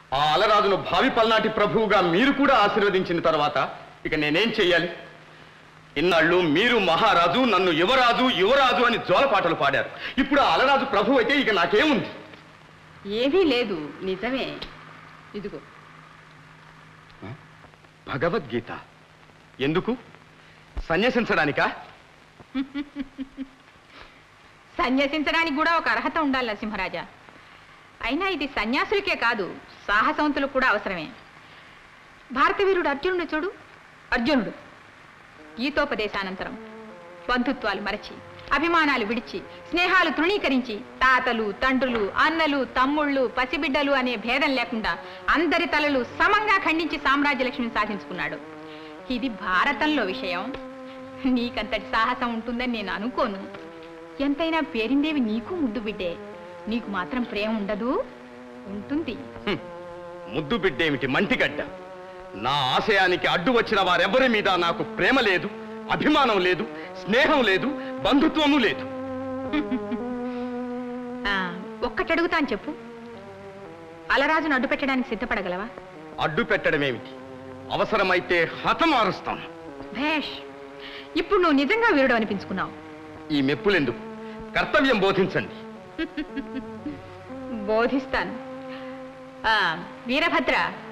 ఆ అలరాజును భావి పల్నాటి ప్రభువుగా మీరు కూడా ఆశీర్వదించిన తర్వాత ఇక నేనేం చెయ్యాలి ఇన్నాళ్ళు మీరు మహారాజు నన్ను యువరాజు యువరాజు అని జోలపాటలు పాడారు ఇప్పుడు ఆ అలరాజు ప్రభు అయితే ఇక నాకేముంది ఏమీ లేదు నిజమే ఇదిగో భగవద్గీత ఎందుకు సన్యసించడానికా సన్యసించడానికి కూడా ఒక అర్హత ఉండాలి నరసింహరాజా అయినా ఇది సన్యాసులకే కాదు సాహసవంతులకు కూడా అవసరమే భారతవీరుడు అర్జునుడు చూడు అర్జునుడు గీతోపదేశానంతరం బంధుత్వాలు మరచి అభిమానాలు విడిచి స్నేహాలు తృణీకరించి తాతలు తండ్రులు అన్నలు తమ్ముళ్ళు పసిబిడ్డలు అనే భేదం లేకుండా అందరి తలలు సమంగా ఖండించి సామ్రాజ్యలక్ష్మిని సాధించుకున్నాడు ఇది భారతంలో విషయం నీకంతటి సాహసం ఉంటుందని నేను అనుకోను ఎంతైనా పేరిందేవి నీకు ముద్దు బిడ్డే నీకు మాత్రం ప్రేమ ఉండదు ఉంటుంది హ్మ్. ముద్దు బిడ్డేమిటి మంటిగడ్డ నా ఆశయానికి అడ్డు వచ్చిన వారెవరి మీద నాకు ప్రేమ లేదు అభిమానం లేదు స్నేహం లేదు బంధుత్వము లేదు ఆ, ఒక్కటి అడుగుతాను చెప్పు అలరాజును అడ్డు పెట్టడానికి సిద్ధపడగలవా అడ్డు పెట్టడమేమిటి అవసరమైతే హతమారుస్తాను భేష్ ఇప్పుడు నువ్వు నిజంగా వీరుడు అనిపించుకున్నావు ఈ మెప్పులెందుకు కర్తవ్యం బోధించండి బోధిస్తాను ఆ, వీరభద్ర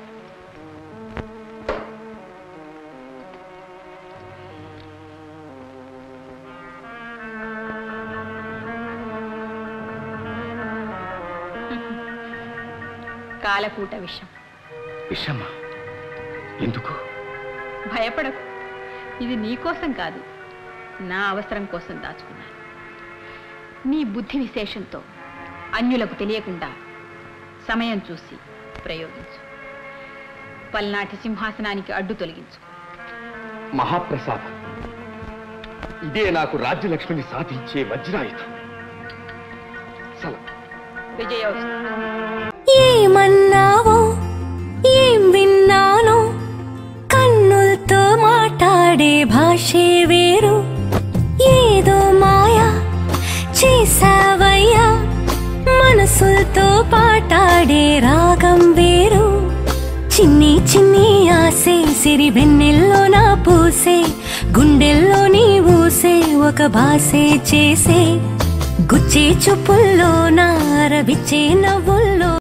కాలకూట విషం విషమ్మా ఎందుకు భయపడకు ఇది నీ కోసం కాదు నా అవసరం కోసం దాచుకున్నాను నీ బుద్ధి విశేషంతో అన్యులకు తెలియకుండా సమయం చూసి ప్రయోగించు పల్నాటి సింహాసనానికి అడ్డు తొలగించు మహాప్రసాదం ఇదే నాకు రాజ్యలక్ష్మిని సాధించే వజ్రాయుధం సల విజయోస్తు ఏమన్నావో ఏం విన్నానో కన్నులతో మాట్లాడే భాషే వేరు ఏదో మాయా చేసావయ్యా మనసులతో పాటాడే రాగం వేరు చిన్ని చిన్ని ఆసే సిరి వెన్నెల్లో నా పూసే గుండెల్లో నీ ఊసే ఒక భాసే చేసే గుచ్చే చూపుల్లో నా రవిచ్చే నవ్వుల్లో